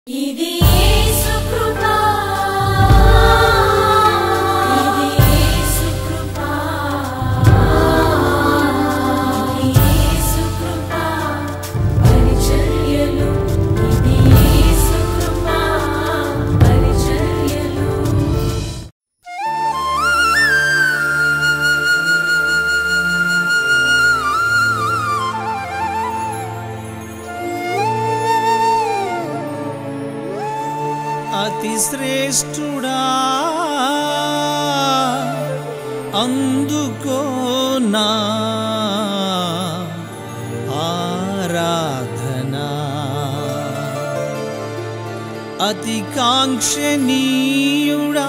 ఇది యేసు కృపా ఇది యేసు కృపా ఇది యేసు కృపా పరిచర్యలు ఇది యేసు కృపా పరిచర్యలు అతి శ్రేష్ఠుడా అందుకో నా ఆరాధనా అతి కాంక్షణీయుడా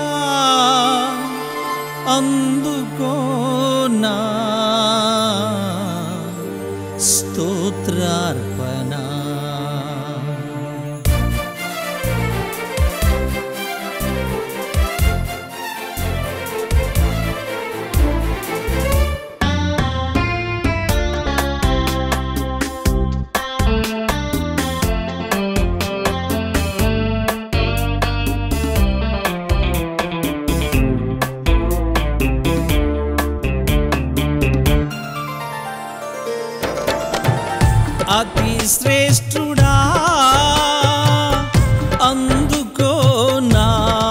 అందుకో నా స్తోత్రార్పణ అతి శ్రేష్ఠుడా అందుకో నా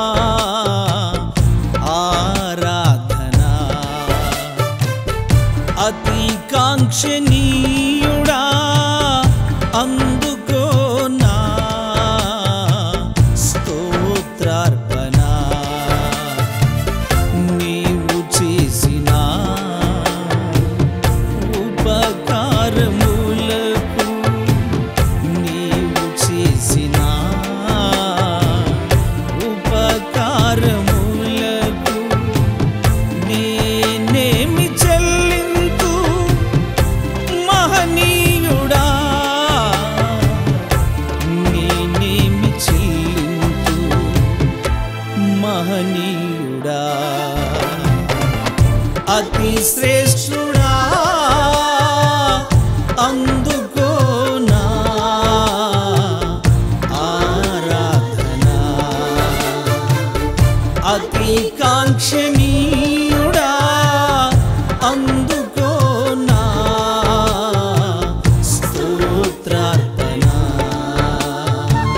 ఆరాధనా అతి కాంక్షణీయుడా అందుకో నా స్తోత్రార్పణ నీవు చేసిన ఉపకారములకు నీవు చేసిన ఉపకారములకు నేనేమి చెల్లింతు మహనీయుడా నేనేమి చెల్లింతు మహనీయుడా అతి శ్రేష్ఠుడా అందుకో నా ఆరాధనా అతి కాంక్షణీయుడా అందుకో నా స్తోత్రార్పణ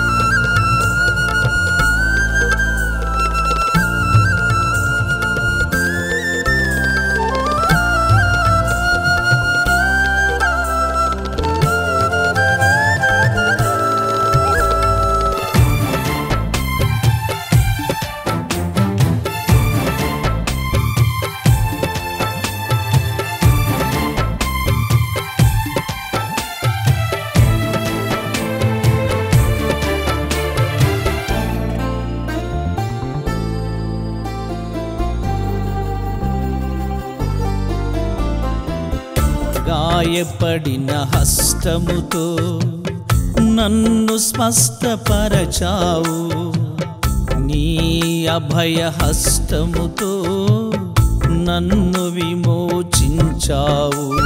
గాయపడిన హస్తముతో నన్ను స్పష్టపరచావు నీ అభయ హస్తముతో నన్ను విమోచించావు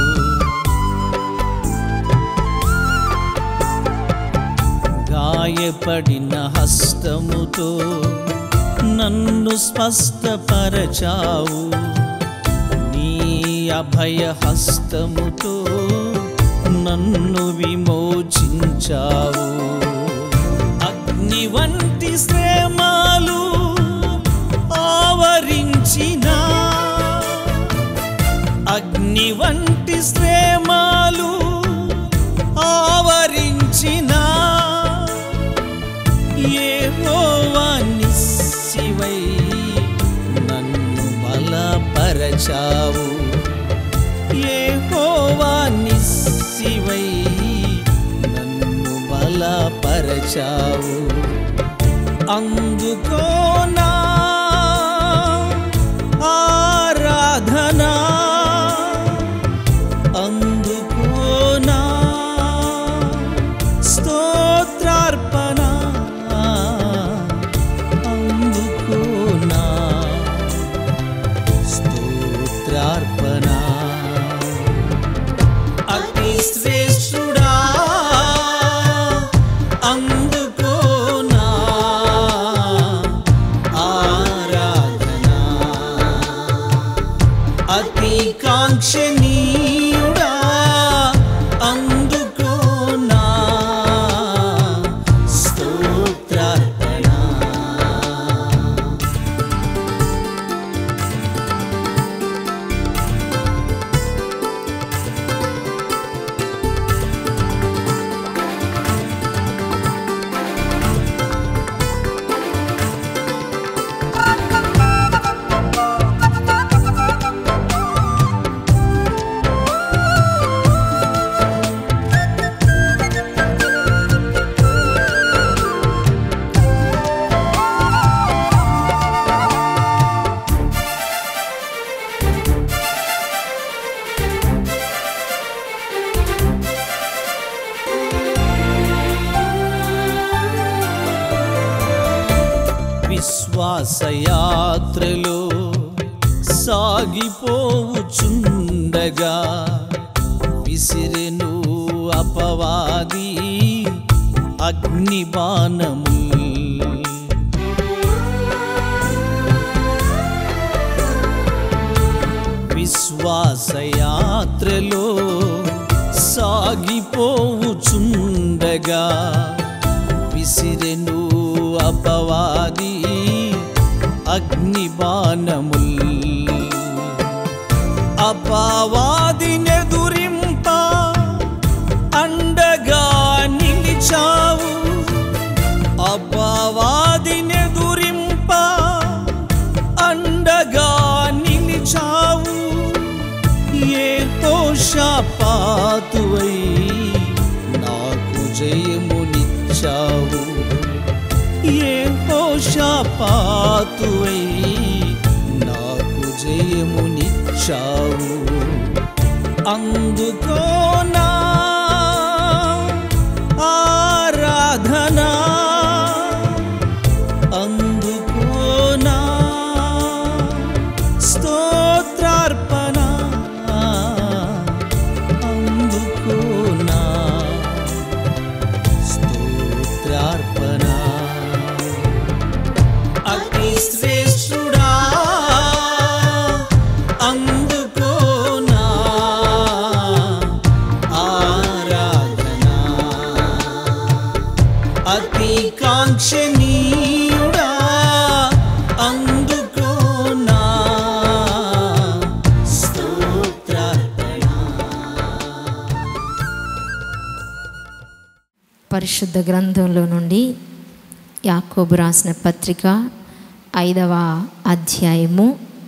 గాయపడిన హస్తముతో నన్ను స్పష్టపరచావు నీ అభయ హస్తముతో నన్ను విమోచించావు అగ్ని వంటి శ్రమాలు ఆవరించిన అగ్ని వంటి శ్రమాలు ఆవరించిన శివై నన్ను బలపరచావు యెహోవా నిస్సివై నన్ను బలపరచావు అందుకోనా ఆరాధనా అందుకోనా స్తోత్రార్పణ అందుకోనా స్తోత్రార్పణ అతి శ్రేష్ఠుడా అందుకోనా విశ్వాసయాత్రలో సాగిపోవుచుండగా విసిరెను అపవాది అగ్నిబాణము విశ్వాసయాత్రలో సాగిపోవుచుండగా విసిరెను అపవాది అగ్నిబాణముల్ అపవాది నెదురింప అండగా నిలిచావు అపవాది నెదురింప అండగా నిలిచావు ఏ తోషపాతువై నాకు జయమునిచ్చావు ఏ తోషపాతువై నాకు జయమునిచ్చావు అందుకోనా ఆరాధనా అందుకోనా స్తోత్రార్పణ అందుకోనా స్తోత్రార్పణ అతి శ్రేష్ఠుడా అందుకోనా ఆరాధనా అతి కాంక్షణీయుడా అందుకోనా స్తోత్రార్పణ పరిశుద్ధ గ్రంథంలో నుండి యాకోబు రాసిన పత్రిక ఐదవ అధ్యాయము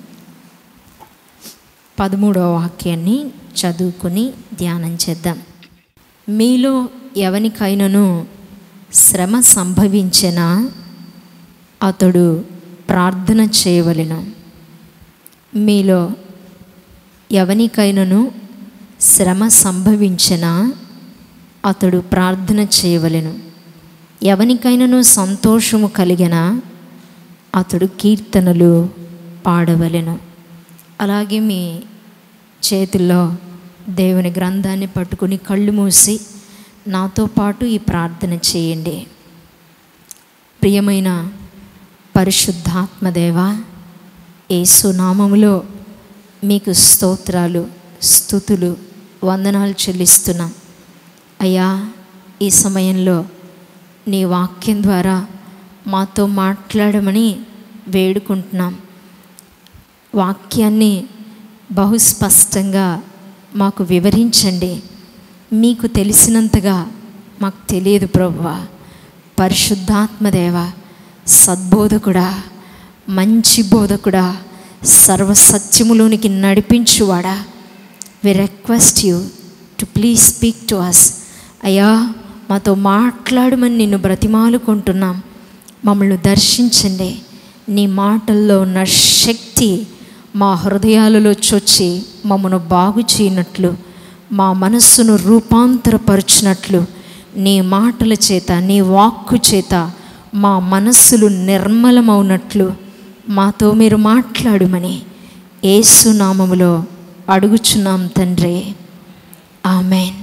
పదమూడవ వాక్యాన్ని చదువుకుని ధ్యానం చేద్దాం మీలో ఎవనికైనను శ్రమ సంభవించినా అతడు ప్రార్థన చేయవలెను మీలో ఎవనికైనను శ్రమ సంభవించినా అతడు ప్రార్థన చేయవలెను ఎవనికైనను సంతోషము కలిగిన అతడు కీర్తనలు పాడవలెను అలాగే మీ చేతుల్లో దేవుని గ్రంథాన్ని పట్టుకుని కళ్ళు మూసి నాతో పాటు ఈ ప్రార్థన చేయండి ప్రియమైన పరిశుద్ధాత్మదేవ యేసు నామములో మీకు స్తోత్రాలు స్థుతులు వందనాలు చెల్లిస్తున్నా అయ్యా ఈ సమయంలో నీ వాక్యం ద్వారా మాతో మాట్లాడమని వేడుకుంటున్నాం వాక్యాన్ని బహుస్పష్టంగా మాకు వివరించండి మీకు తెలిసినంతగా మాకు తెలియదు ప్రభువా పరిశుద్ధాత్మదేవ సద్బోధకుడా మంచి బోధకుడా సర్వసత్యములోనికి నడిపించువాడా we request you to please speak to us అయ్యా మాతో మాట్లాడమని నిన్ను బ్రతిమాలుకుంటున్నాం మమ్మల్ని దర్శించండి నీ మాటల్లో ఉన్న శక్తి మా హృదయాలలో చొచ్చి మమ్మను బాగు చేయనట్లు మా మనస్సును రూపాంతరపరుచినట్లు నీ మాటల చేత నీ వాక్కు చేత మా మనస్సులు నిర్మలమవునట్లు మాతో మీరు మాట్లాడుమని ఏసునామములో అడుగుచున్నాం తండ్రి ఆమెన్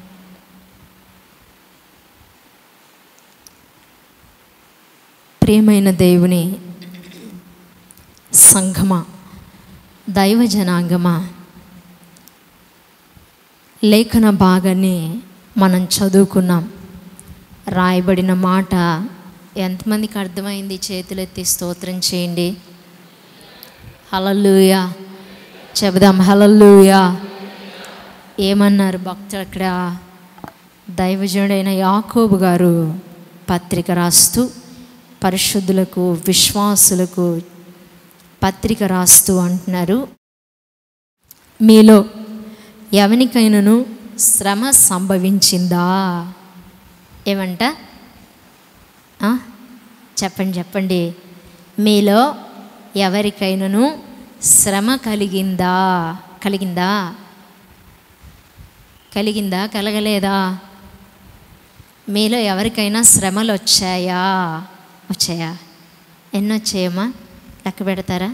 ప్రియమైన దేవుని సంఘమ దైవ జనాంగమా లేఖన భాగాన్ని మనం చదువుకున్నాం రాయబడిన మాట ఎంతమందికి అర్థమైంది చేతులెత్తి స్తోత్రం చేయండి హలల్లుయా చెబుదాం హలల్లుయా ఏమన్నారు భక్తులు అక్కడ దైవజనుడైన యాకోబు గారు పత్రిక రాస్తూ పరిశుద్ధులకు విశ్వాసులకు పత్రిక రాస్తూ అంటున్నారు మీలో ఎవనికైనాను శ్రమ సంభవించిందా ఏమంట ఆ? చెప్పండి చెప్పండి మీలో ఎవరికైనాను శ్రమ కలిగిందా కలిగిందా కలిగిందా కలగలేదా మీలో ఎవరికైనా శ్రమలు వచ్చాయా వచ్చాయా ఎన్ని వచ్చాయమ్మా లెక్క పెడతారా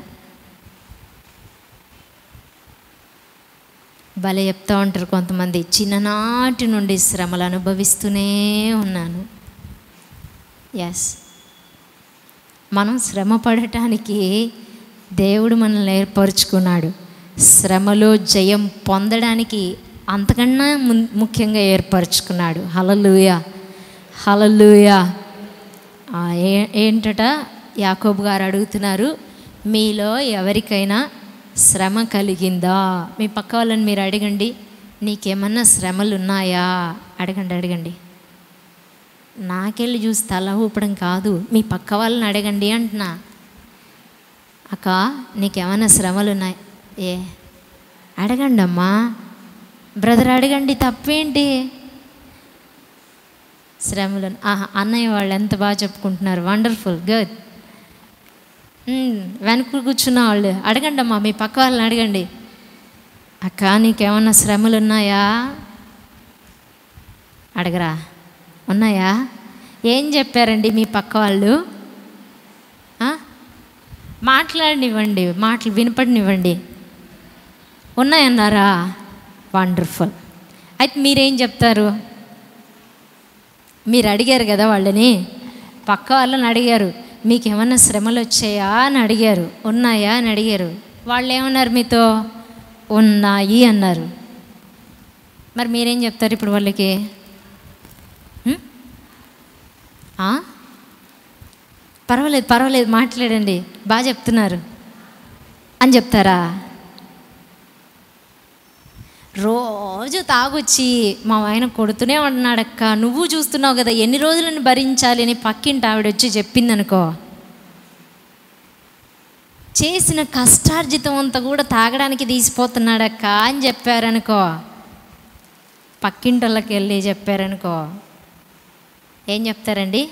భలే చెప్తూ ఉంటారు కొంతమంది చిన్ననాటి నుండి శ్రమలు అనుభవిస్తూనే ఉన్నాను ఎస్ మనం శ్రమ పడటానికి దేవుడు మనల్ని ఏర్పరచుకున్నాడు శ్రమలో జయం పొందడానికి అంతకన్నా మున్- ముఖ్యంగా ఏర్పరచుకున్నాడు హలలుయ హలలుయ ఆ, ఏ ఏంటట యాకోబు గారు అడుగుతున్నారు మీలో ఎవరికైనా శ్రమ కలిగిందా మీ పక్క వాళ్ళని మీరు అడగండి నీకేమన్నా శ్రమలు ఉన్నాయా అడగండి అడగండి నాకెళ్ళి చూసి తల ఊపడం కాదు మీ పక్క వాళ్ళని అడగండి అంటున్నా అక్క నీకేమైనా శ్రమలు ఉన్నాయి ఏ అడగండి అమ్మా బ్రదర్ అడగండి తప్పేంటి శ్రమలు ఆహా అన్నయ్య వాళ్ళు ఎంత బాగా చెప్పుకుంటున్నారు వండర్ఫుల్ గుడ్ వెనక కూర్చున్న వాళ్ళు అడగండి అమ్మా మీ పక్క వాళ్ళని అడగండి అక్క నీకేమన్నా శ్రమలు ఉన్నాయా అడగరా ఉన్నాయా ఏం చెప్పారండి మీ పక్క వాళ్ళు ఆ? మాట్లాడనివ్వండి మాటలు వినపడనివ్వండి ఉన్నాయన్నారా వండర్ఫుల్ అయితే మీరేం చెప్తారు మీరు అడిగారు కదా వాళ్ళని పక్క వాళ్ళని అడిగారు మీకు ఏమన్నా శ్రమలు వచ్చాయా అని అడిగారు ఉన్నాయా అని అడిగారు వాళ్ళు ఏమన్నారు మీతో ఉన్నాయి అన్నారు మరి మీరేం చెప్తారు ఇప్పుడు వాళ్ళకి హ్మ్? ఆ? పర్వాలేదు పర్వాలేదు మాట్లాడండి బాగా చెప్తున్నారు అని చెప్తారా రోజు తాగొచ్చి మా ఆయన కొడుతూనే ఉన్నాడక్క నువ్వు చూస్తున్నావు కదా ఎన్ని రోజులను భరించాలి అని పక్కింటి ఆవిడ వచ్చి చెప్పిందనుకో చేసిన కష్టార్జితం అంతా కూడా తాగడానికి తీసిపోతున్నాడక్క అని చెప్పారనుకో పక్కింటోళ్ళకి వెళ్ళి చెప్పారనుకో ఏం చెప్తారండి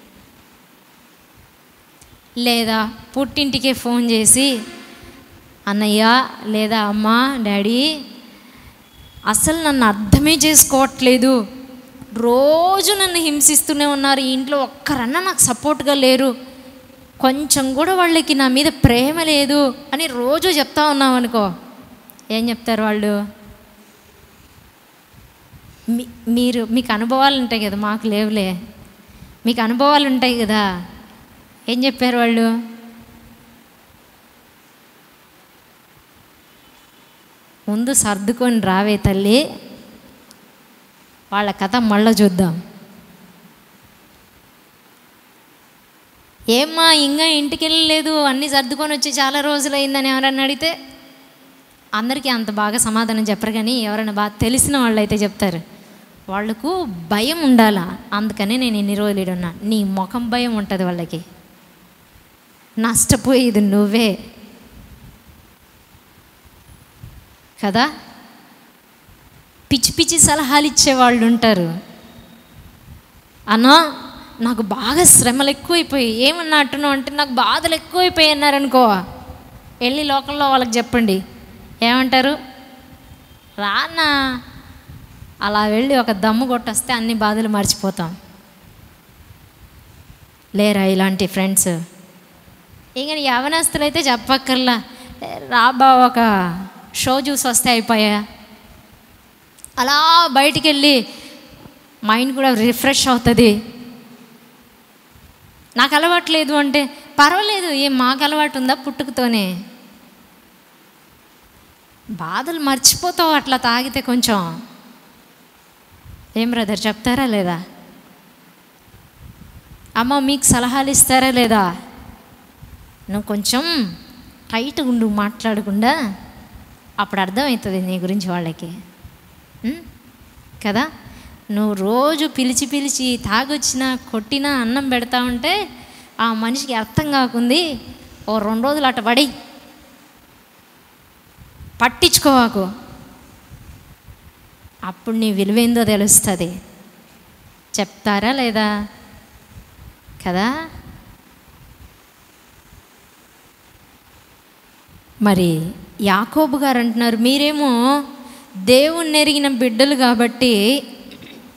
లేదా పుట్టింటికే ఫోన్ చేసి అన్నయ్య లేదా అమ్మ డాడీ అసలు నన్ను అర్థమే చేసుకోవట్లేదు రోజు నన్ను హింసిస్తూనే ఉన్నారు ఈ ఇంట్లో ఒక్కరన్నా నాకు సపోర్ట్గా లేరు కొంచెం కూడా వాళ్ళకి నా మీద ప్రేమ లేదు అని రోజు చెప్తా ఉన్నాం అనుకో ఏం చెప్తారు వాళ్ళు మీ మీరు మీకు అనుభవాలు ఉంటాయి కదా మాకు లేవులే మీకు అనుభవాలు ఉంటాయి కదా ఏం చెప్పారు వాళ్ళు ముందు సర్దుకొని రావే తల్లి వాళ్ళ కథ మళ్ళీ చూద్దాం ఏమ్మా ఇంకా ఇంటికి వెళ్ళలేదు అన్నీ సర్దుకొని వచ్చి చాలా రోజులు అయిందని ఎవరన్నా అడిగితే అందరికీ అంత బాగా సమాధానం చెప్పరు కానీ ఎవరైనా బాగా తెలిసిన వాళ్ళు అయితే చెప్తారు వాళ్ళకు భయం ఉండాలా అందుకనే నేను ఇన్ని రోజులు ఈడ ఉన్నా నీ ముఖం భయం ఉంటుంది వాళ్ళకి నష్టపోయేది నువ్వే కదా పిచ్చి పిచ్చి సలహాలు ఇచ్చేవాళ్ళు ఉంటారు అన్నా నాకు బాగా శ్రమలు ఎక్కువైపోయి ఏమన్నా అంటున్నావు అంటే నాకు బాధలు ఎక్కువైపోయి అన్నారనుకో వెళ్ళి లోకంలో వాళ్ళకి చెప్పండి ఏమంటారు రానా అలా వెళ్ళి ఒక దమ్ము కొట్టొస్తే అన్ని బాధలు మర్చిపోతాం లేరా ఇలాంటి ఫ్రెండ్స్ ఇంక యవనస్తులు అయితే చెప్పక్కర్లా ఏ, రాబా ఒక షో చూసి వస్తే అయిపోయా అలా బయటికి వెళ్ళి మైండ్ కూడా రిఫ్రెష్ అవుతుంది నాకు అలవాటు లేదు అంటే పర్వాలేదు ఏం మాకు అలవాటు ఉందా పుట్టుకతోనే బాధలు మర్చిపోతావు అట్లా తాగితే కొంచెం ఏం బ్రదర్ చెప్తారా లేదా అమ్మ మీకు సలహాలు ఇస్తారా లేదా నువ్వు కొంచెం టైట్ ఉండు మాట్లాడకుండా అప్పుడు అర్థమవుతుంది నీ గురించి వాళ్ళకి ఉం? కదా నువ్వు రోజు పిలిచి పిలిచి తాగొచ్చినా కొట్టినా అన్నం పెడతా ఉంటే ఆ మనిషికి అర్థం కాకుంది ఓ రెండు రోజులు అట్ట పడి పట్టించుకోవాకు అప్పుడు నీ విలువేందో తెలుస్తుంది చెప్తారా లేదా కదా మరి యాకోబు గారు అంటున్నారు మీరేమో దేవుణ్ణి ఎరిగిన బిడ్డలు కాబట్టి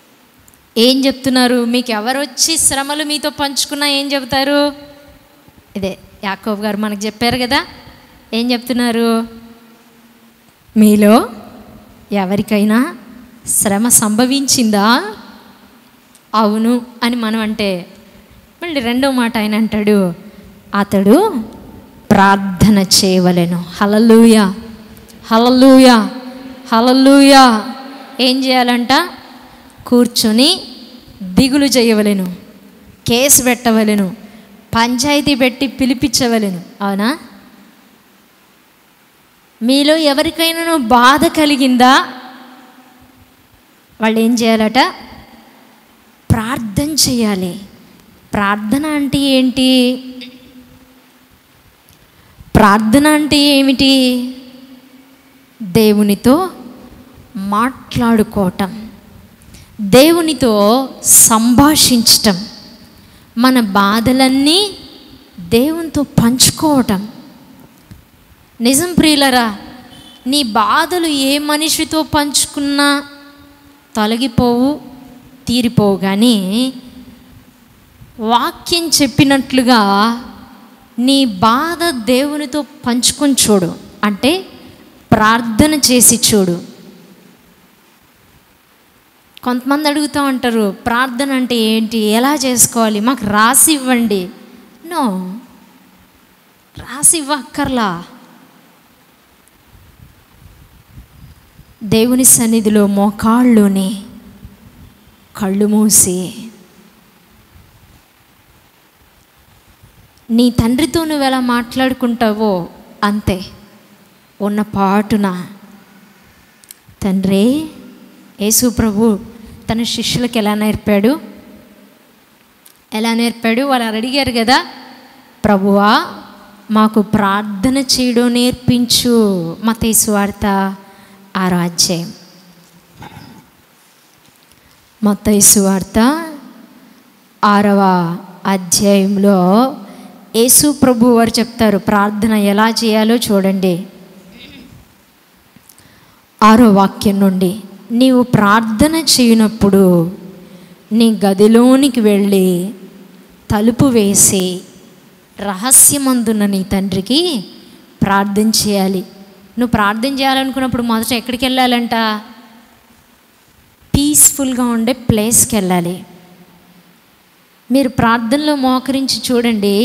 ఏం చెప్తున్నారు మీకు ఎవరు వచ్చి శ్రమలు మీతో పంచుకున్నా ఏం చెబుతారు ఇదే యాకోబ్ గారు మనకు చెప్పారు కదా ఏం చెప్తున్నారు మీలో ఎవరికైనా శ్రమ సంభవించిందా అవును అని మనం అంటే మళ్ళీ రెండో మాట ఆయన అంటాడు అతడు ప్రార్థన చేయవలెను హలలుయ హలలుయ హలలుయ ఏం చేయాలంట కూర్చొని దిగులు చేయవలెను కేసు పెట్టవలెను పంచాయతీ పెట్టి పిలిపించవలెను అవునా మీలో ఎవరికైనా బాధ కలిగిందా వాళ్ళు ఏం చేయాలట ప్రార్థన చేయాలి ప్రార్థన అంటే ఏంటి ప్రార్థన అంటే ఏమిటి దేవునితో మాట్లాడుకోవటం దేవునితో సంభాషించటం మన బాధలన్నీ దేవునితో పంచుకోవటం నిజం ప్రియులరా నీ బాధలు ఏ మనిషితో పంచుకున్నా తొలగిపోవు తీరిపోవు కానీ వాక్యం చెప్పినట్లుగా నీ బాధ దేవునితో పంచుకొని చూడు అంటే ప్రార్థన చేసి చూడు కొంతమంది అడుగుతూ ఉంటారు ప్రార్థన అంటే ఏంటి ఎలా చేసుకోవాలి మాకు రాసి ఇవ్వండి నో రాసి ఇవ్వక్కర్లా దేవుని సన్నిధిలో మోకాళ్ళుని కళ్ళు మూసి నీ తండ్రితో నువ్వు ఎలా మాట్లాడుకుంటావో అంతే ఉన్న పాటున తండ్రి యేసు ప్రభు తన శిష్యులకు ఎలా నేర్పాడు ఎలా నేర్పాడు వాళ్ళు అడిగారు కదా ప్రభువా మాకు ప్రార్థన చేయడం నేర్పించు మతేసు వార్త ఆరో అధ్యాయం మత్తయి వార్త ఆరవ అధ్యాయంలో యేసు ప్రభు వారు చెప్తారు ప్రార్థన ఎలా చేయాలో చూడండి ఆరో వాక్యం నుండి నీవు ప్రార్థన చేయనప్పుడు నీ గదిలోనికి వెళ్ళి తలుపు వేసి రహస్యమందున్న నీ తండ్రికి ప్రార్థన చేయాలి నువ్వు ప్రార్థన చేయాలనుకున్నప్పుడు మొదట ఎక్కడికి వెళ్ళాలంట పీస్ఫుల్గా ఉండే ప్లేస్కి వెళ్ళాలి మీరు ప్రార్థనలో మోకరించి చూడండి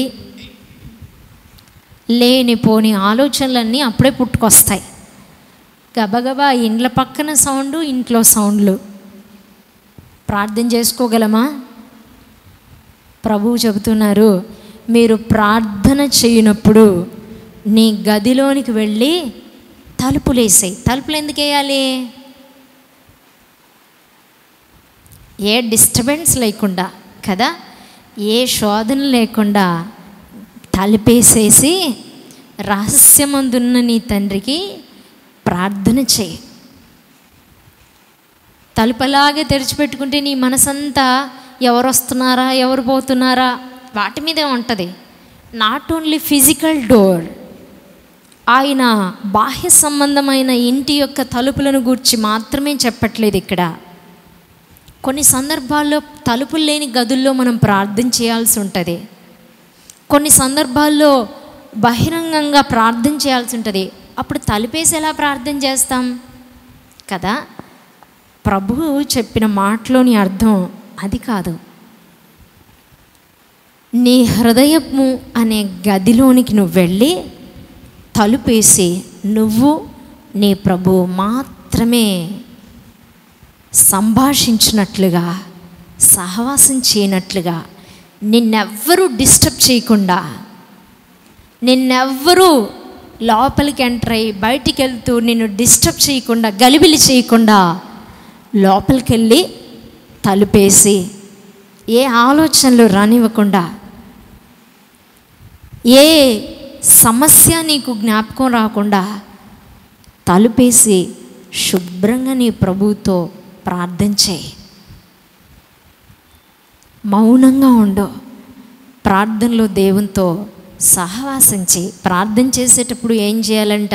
లేనిపోని ఆలోచనలన్నీ అప్పుడే పుట్టుకొస్తాయి గబగబా ఇండ్ల పక్కన సౌండ్ ఇంట్లో సౌండ్లు ప్రార్థన చేసుకోగలమా ప్రభువు చెబుతున్నారు మీరు ప్రార్థన చేయనప్పుడు నీ గదిలోనికి వెళ్ళి తలుపులు వేసాయి తలుపులు ఎందుకు వేయాలి ఏ డిస్టర్బెన్స్ లేకుండా కదా ఏ శోధన లేకుండా తలుపేసేసి రహస్యమందున్న నీ తండ్రికి ప్రార్థన చేయి తలుపలాగే తెరిచిపెట్టుకుంటే నీ మనసంతా ఎవరు వస్తున్నారా ఎవరు పోతున్నారా వాటి మీదే ఉంటుంది నాట్ ఓన్లీ ఫిజికల్ డోర్ ఆయన బాహ్య సంబంధమైన ఇంటి యొక్క తలుపులను గూర్చి మాత్రమే చెప్పట్లేదు ఇక్కడ కొన్ని సందర్భాల్లో తలుపులు లేని గదుల్లో మనం ప్రార్థన చేయాల్సి ఉంటుంది కొన్ని సందర్భాల్లో బహిరంగంగా ప్రార్థన చేయాల్సి ఉంటుంది అప్పుడు తలుపేసి ఎలా ప్రార్థన చేస్తాం కదా ప్రభువు చెప్పిన మాటలోని అర్థం అది కాదు నీ హృదయము అనే గదిలోనికి నువ్వు వెళ్ళి తలుపేసి నువ్వు నీ ప్రభువు మాత్రమే సంభాషించినట్లుగా సహవాసం చేయనట్లుగా నిన్నెవ్వరూ డిస్టర్బ్ చేయకుండా నిన్నెవ్వరూ లోపలికి ఎంటర్ అయ్యి బయటికి వెళ్తూ నిన్ను డిస్టర్బ్ చేయకుండా గలిబిలి చేయకుండా లోపలికి వెళ్ళి తలుపేసి ఏ ఆలోచనలు రానివ్వకుండా ఏ సమస్య నీకు జ్ఞాపకం రాకుండా తలుపేసి శుభ్రంగా నీ ప్రభువుతో ప్రార్థన చేయి మౌనంగా ఉండు ప్రార్థనలో దేవునితో సహవాసం చేయి ప్రార్థన చేసేటప్పుడు ఏం చేయాలంట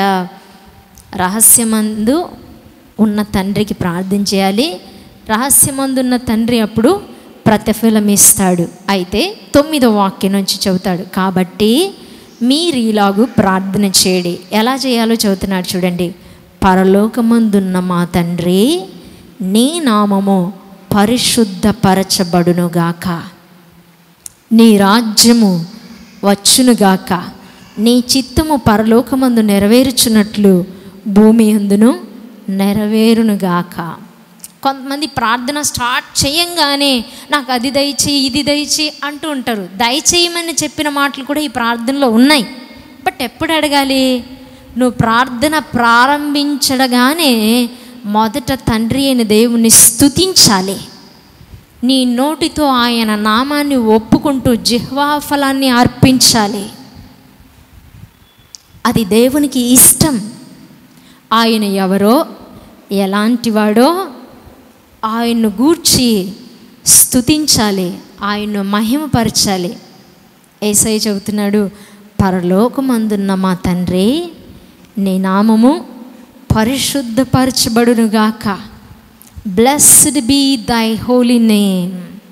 రహస్యమందు ఉన్న తండ్రికి ప్రార్థన చేయాలి రహస్యమందున్న తండ్రి అప్పుడు ప్రతిఫలం ఇస్తాడు అయితే తొమ్మిదో వాక్యం నుంచి చెబుతాడు కాబట్టి మీరు ఇలాగూ ప్రార్థన చేయడి ఎలా చేయాలో చెబుతున్నాడు చూడండి పరలోకమందున్న మా తండ్రి నీ నామము పరిశుద్ధపరచబడునుగాక నీ రాజ్యము వచ్చునుగాక నీ చిత్తము పరలోకమందు నెరవేరుచున్నట్లు భూమి అందును నెరవేరునుగాక కొంతమంది ప్రార్థన స్టార్ట్ చేయంగానే నాకు అది దయచేయి ఇది దయచేయి అంటూ ఉంటారు దయచేయమని చెప్పిన మాటలు కూడా ఈ ప్రార్థనలో ఉన్నాయి బట్ ఎప్పుడు అడగాలి నువ్వు ప్రార్థన ప్రారంభించడగానే మొదట తండ్రి అయిన దేవుణ్ణి స్తుతించాలి నీ నోటితో ఆయన నామాన్ని ఒప్పుకుంటూ జిహ్వాఫలాన్ని అర్పించాలి అది దేవునికి ఇష్టం ఆయన ఎవరో ఎలాంటివాడో ఆయన్ను గూర్చి స్తుతించాలి ఆయన్ను మహిమపరచాలి ఏసై చెబుతున్నాడు పరలోకమందున్న మా తండ్రి నీ నామము పరిశుద్ధపరచబడునుగాక బ్లెస్డ్ బీ దై హోలీ నేమ్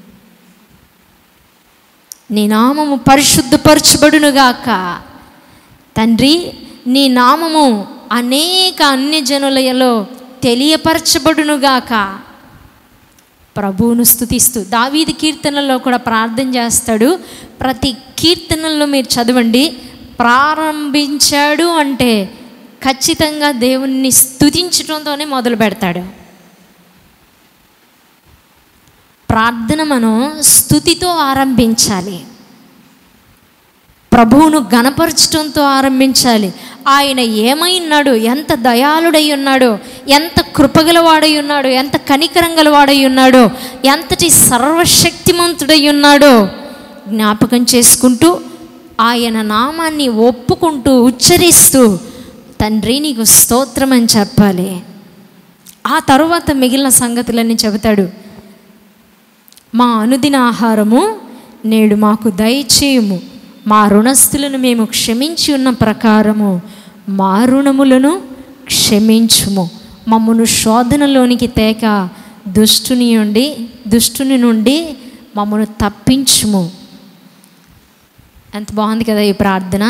నీ నామము పరిశుద్ధపరచబడునుగాక తండ్రి నీ నామము అనేక అన్య జనులలో తెలియపరచబడునుగాక ప్రభువును స్థుతిస్తూ దావీది కీర్తనలో కూడా ప్రార్థన చేస్తాడు ప్రతి కీర్తనల్లో మీరు చదవండి ప్రారంభించాడు అంటే ఖచ్చితంగా దేవుణ్ణి స్థుతించడంతోనే మొదలు పెడతాడు ప్రార్థన మనం స్థుతితో ఆరంభించాలి ప్రభువును గణపరచడంతో ఆరంభించాలి ఆయన ఏమై ఉన్నాడు ఎంత దయాళుడై ఉన్నాడో ఎంత కృపగలవాడై ఉన్నాడో ఎంత కనికరం గలవాడై ఉన్నాడో ఎంతటి సర్వశక్తిమంతుడై ఉన్నాడో జ్ఞాపకం చేసుకుంటూ ఆయన నామాన్ని ఒప్పుకుంటూ ఉచ్చరిస్తూ తండ్రి నీకు స్తోత్రం అని చెప్పాలి ఆ తరువాత మిగిలిన సంగతులన్నీ చెబుతాడు మా అనుదిన ఆహారము నేడు మాకు దయచేయము మా రుణస్థులను మేము క్షమించి ఉన్న ప్రకారము మా రుణములను క్షమించుము మమ్మను శోధనలోనికి తేక దుష్టుని నుండి దుష్టుని నుండి మమ్మను తప్పించుము ఎంత బాగుంది కదా ఈ ప్రార్థన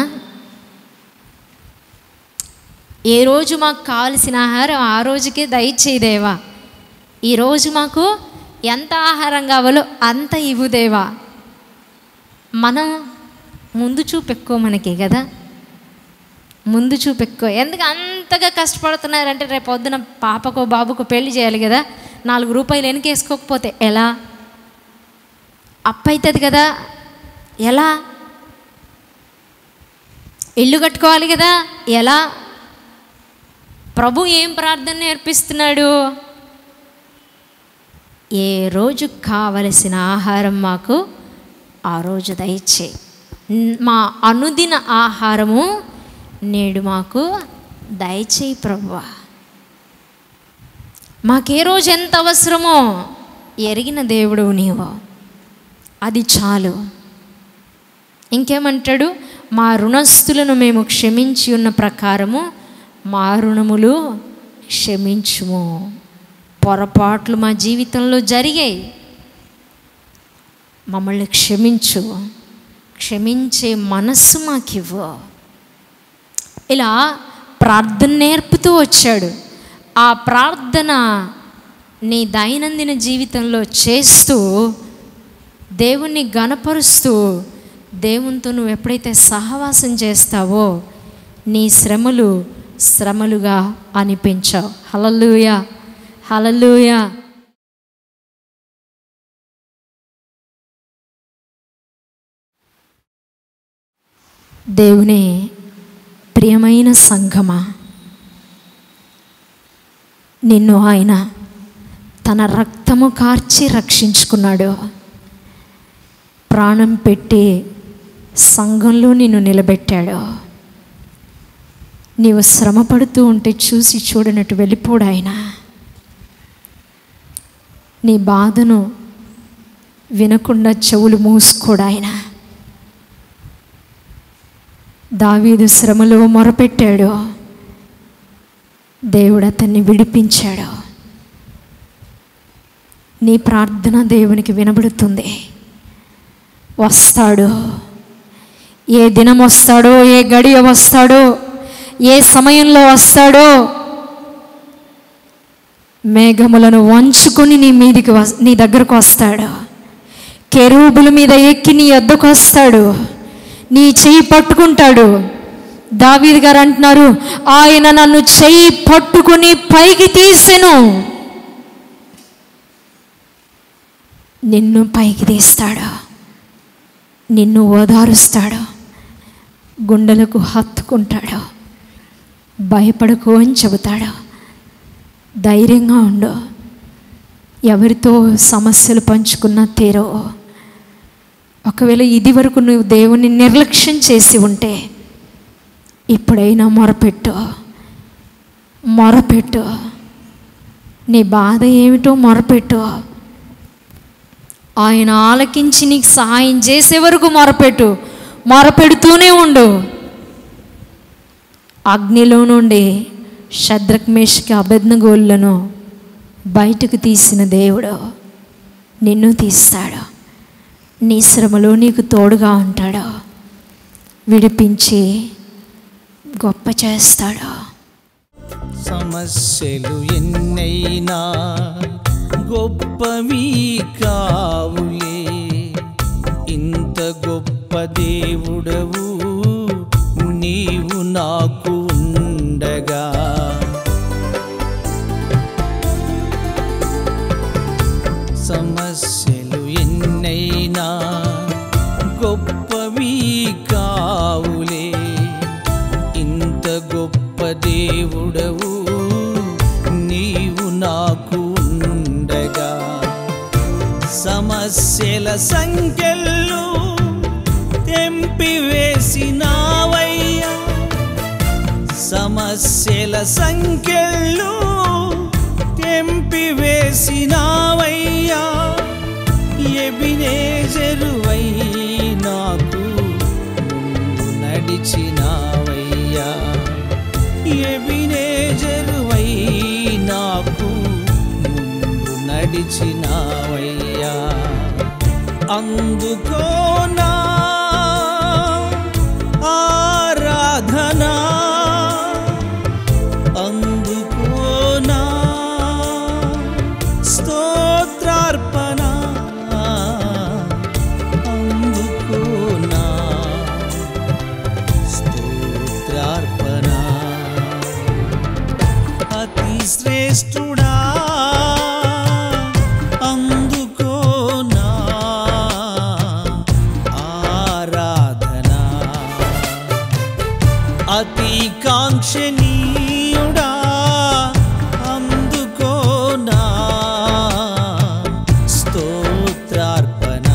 ఏ రోజు మాకు కావలసిన ఆహారం ఆ రోజుకే దయచేదేవా ఈరోజు మాకు ఎంత ఆహారం కావాలో అంత ఇవ్వు దేవా మనం ముందు చూపు ఎక్కువ మనకి కదా ముందు చూపు ఎక్కువ ఎందుకు అంతగా కష్టపడుతున్నారంటే రేపు పొద్దున పాపకో బాబుకో పెళ్లి చేయాలి కదా నాలుగు రూపాయలు వెనకేసుకోకపోతే ఎలా అప్పు అవుతుంది కదా ఎలా ఇల్లు కట్టుకోవాలి కదా ఎలా ప్రభు ఏం ప్రార్థన నేర్పిస్తున్నాడు ఏ రోజు కావలసిన ఆహారం మాకు ఆ రోజు దయచే మా అనుదిన ఆహారము నేడు మాకు దయచేయి ప్రభువా మాకే రోజు ఎంత అవసరమో ఎరిగిన దేవుడు నీవు అది చాలు ఇంకేమంటాడు మా రుణస్థులను మేము క్షమించి ఉన్న ప్రకారము మా రుణములు క్షమించుము పొరపాట్లు మా జీవితంలో జరిగాయి మమ్మల్ని క్షమించు క్షమించే మనస్సు మాకివ్వు ఇలా ప్రార్థన నేర్పుతూ వచ్చాడు ఆ ప్రార్థన నీ దైనందిన జీవితంలో చేస్తూ దేవుణ్ణి గనపరుస్తూ దేవునితో నువ్వు ఎప్పుడైతే సహవాసం చేస్తావో నీ శ్రమలు శ్రమలుగా అనిపించావు హలలుయ హలలుయ దేవుని ప్రియమైన సంఘమా నిన్ను ఆయన తన రక్తము కార్చి రక్షించుకున్నాడు ప్రాణం పెట్టి సంఘంలో నిన్ను నిలబెట్టాడు నీవు శ్రమ పడుతూ ఉంటే చూసి చూడనట్టు వెళ్ళిపోడు ఆయన నీ బాధను వినకుండా చెవులు మూసుకోడు ఆయన దావీదు శ్రమలో మొరపెట్టాడు దేవుడు అతన్ని విడిపించాడు నీ ప్రార్థన దేవునికి వినబడుతుంది వస్తాడు ఏ దినం వస్తాడో ఏ గడియ వస్తాడో ఏ సమయంలో వస్తాడో మేఘములను వంచుకొని నీ మీదికి వస్- నీ దగ్గరకు వస్తాడు కెరూబుల మీద ఎక్కి నీ వద్దకు వస్తాడు నీ చెయ్యి పట్టుకుంటాడు దావీద్ గారు అంటున్నారు ఆయన నన్ను చెయ్యి పట్టుకుని పైకి తీసెను నిన్ను పైకి తీస్తాడు నిన్ను ఓదారుస్తాడు గుండెలకు హత్తుకుంటాడు భయపడకు అని చెబుతాడు ధైర్యంగా ఉండు ఎవరితో సమస్యలు పంచుకున్నా తీరో ఒకవేళ ఇది వరకు నువ్వు దేవుని నిర్లక్ష్యం చేసి ఉంటే ఇప్పుడైనా మొరపెట్టు మొరపెట్టు నీ బాధ ఏమిటో మొరపెట్టు ఆయన ఆలకించి నీకు సహాయం చేసే వరకు మొరపెట్టు మొరపెడుతూనే ఉండు అగ్నిలో నుండి శద్రక్మేష్కి అభెజ్ఞగోళ్ళను బయటకు తీసిన దేవుడు నిన్ను తీస్తాడు నీ శ్రమలో నీకు తోడుగా ఉంటాడు విడిపించి గొప్ప చేస్తాడు సమస్యలు ఎన్నైనా గొప్పవి కావులే ఇంత గొప్ప దేవుడవు నీవు నాకు ఉండగా సమస్యలు ఎన్నైనా గొప్పవి కావులే ఇంత గొప్ప దేవుడవు నీవు నాకు ఉండగా సమస్యల సంఖ్యలు తెంపివేసినావయ్యా సమస్యల సంఖ్యలు తెంపివేసినావయ్యా ఎబినేజరువై నాకు ముందు నడిచినావయ్యా ఎబినేజరువై నాకు ముందు నడిచినావయ్యా అందుకోనా ఆరాధనా అందుకోనా స్తోత్రార్పణ అందుకోనా స్తోత్రార్పణ అతి శ్రేష్ఠుడా అందుకోనా ఆరాధనా అతి కాంక్షణీయుడా అందుకోనా స్తోత్రార్పణ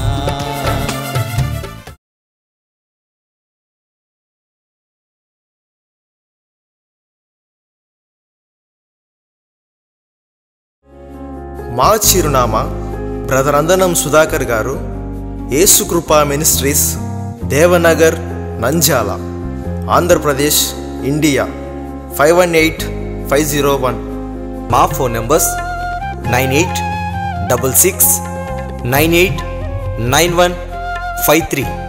మా చిరునామా brother Andanam Sudhakar garu Yesukrupa ministries Devanagar Nanjala Andhra Pradesh India five one eight five zero one మా phone numbers nine eight double six nine eight nine one five three